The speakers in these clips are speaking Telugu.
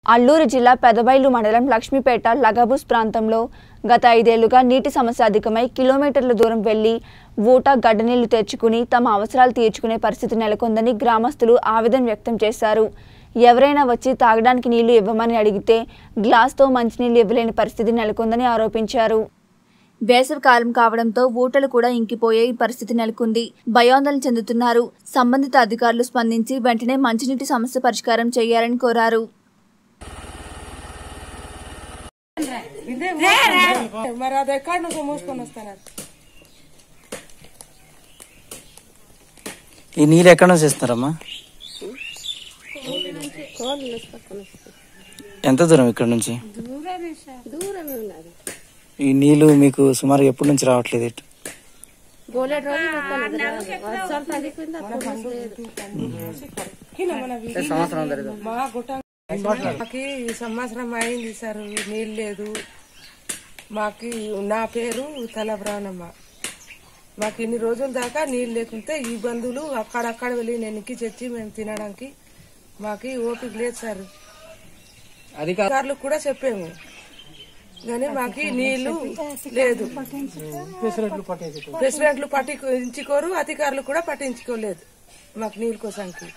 అల్లూరు జిల్లా పెదబైలు మండలం లక్ష్మీపేట లగబూస్ ప్రాంతంలో గత ఐదేళ్లుగా నీటి సమస్య అధికమై కిలోమీటర్ల దూరం వెళ్లి ఊట గడ్డనీళ్లు తెచ్చుకుని తమ అవసరాలు తీర్చుకునే పరిస్థితి నెలకొందని గ్రామస్తులు ఆవేదన వ్యక్తం చేశారు ఎవరైనా వచ్చి తాగడానికి నీళ్లు ఇవ్వమని అడిగితే గ్లాస్తో మంచినీళ్లు ఇవ్వలేని పరిస్థితి నెలకొందని ఆరోపించారు వేసవి కాలం కావడంతో ఊటలు కూడా ఇంకిపోయే పరిస్థితి నెలకొంది భయాందోళన చెందుతున్నారు సంబంధిత అధికారులు స్పందించి వెంటనే మంచినీటి సమస్య పరిష్కారం చేయాలని కోరారు మరి అది ఎక్కడ నుంచి మూసుకొని వస్తాను ఈ నీళ్ళు ఎక్కడ నుంచి ఇస్తారమ్మా ఎంత దూరం ఇక్కడ నుంచి ఈ నీళ్లు మీకు సుమారు ఎప్పటి నుంచి రావట్లేదు ఇటు మా గుట్ట మాకి ఈ సంవత్సరం అయింది సార్ నీళ్ళు లేదు మాకి నా పేరు తలబ్రానమ్మ మాకు ఇన్ని రోజుల దాకా నీళ్ళు లేకుంటే ఈ బంధువులు అక్కడక్కడ వెళ్ళి నేను ఎక్కి తెచ్చి మేము తినడానికి మాకి ఓపిక లేదు సార్ అధికారులకు కూడా చెప్పాము కానీ మాకి నీళ్లు లేదు ప్రెసిడెంట్లు పట్టించుకోరు అధికారులు కూడా పట్టించుకోలేదు మాకు నీళ్ళ కోసానికి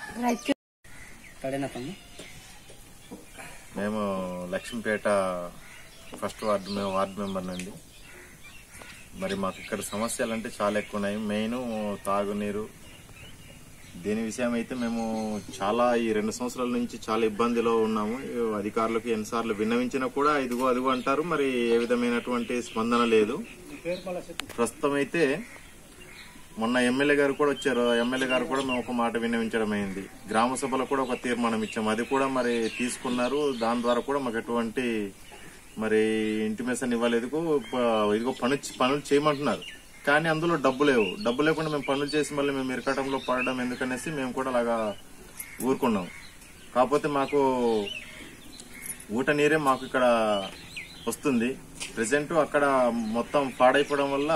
మేము లక్ష్మీపేట ఫస్ట్ వార్డు మేము వార్డు మెంబర్ నుండి మరి మాకు ఇక్కడ సమస్యలు అంటే చాలా ఎక్కువ ఉన్నాయి మెయిన్ తాగునీరు దీని విషయం అయితే మేము చాలా ఈ రెండు సంవత్సరాల నుంచి చాలా ఇబ్బందిలో ఉన్నాము ఈ అధికారులకు ఎన్నిసార్లు విన్నవించినా కూడా ఇదిగో అదిగో అంటారు మరి ఏ విధమైనటువంటి స్పందన లేదు ప్రస్తుతం అయితే మొన్న ఎమ్మెల్యే గారు కూడా వచ్చారు ఎమ్మెల్యే గారు కూడా మేము ఒక మాట విన్నవించడం అయింది గ్రామ సభలో కూడా ఒక తీర్మానం ఇచ్చాము అది కూడా మరి తీసుకున్నారు దాని ద్వారా కూడా మాకు ఎటువంటి మరి ఇంటిమేషన్ ఇవ్వలేదు ప- ఇదిగో పనులు పనులు చేయమంటున్నారు కానీ అందులో డబ్బు లేవు డబ్బు లేకుండా మేము పనులు చేసి మళ్ళీ మేము ఇరకటంలో పడడం ఎందుకనేసి మేము కూడా అలాగా ఊరుకున్నాం కాకపోతే మాకు ఊట నీరే మాకు ఇక్కడ వస్తుంది ప్రజెంట్ అక్కడ మొత్తం పాడైపోవడం వల్ల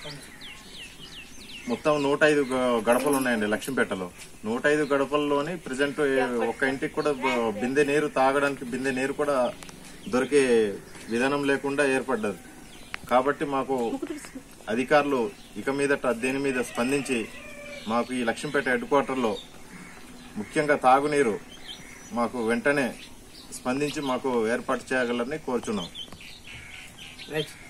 మొత్తం నూట ఐదు గ- గడపలు ఉన్నాయండి లక్ష్మీపేటలో నూట ఐదు గడపల్లోని ప్రజెంట్ ఒక్క ఇంటికి కూడా బ- బిందె నీరు తాగడానికి బిందె నీరు కూడా దొరికే విధానం లేకుండా ఏర్పడ్డది కాబట్టి మాకు అధికారులు ఇక మీదట దీని మీద స్పందించి మాకు ఈ లక్ష్మీపేట హెడ్ క్వార్టర్లో ముఖ్యంగా తాగునీరు మాకు వెంటనే స్పందించి మాకు ఏర్పాటు చేయగలరని కోరుచున్నాం రైట్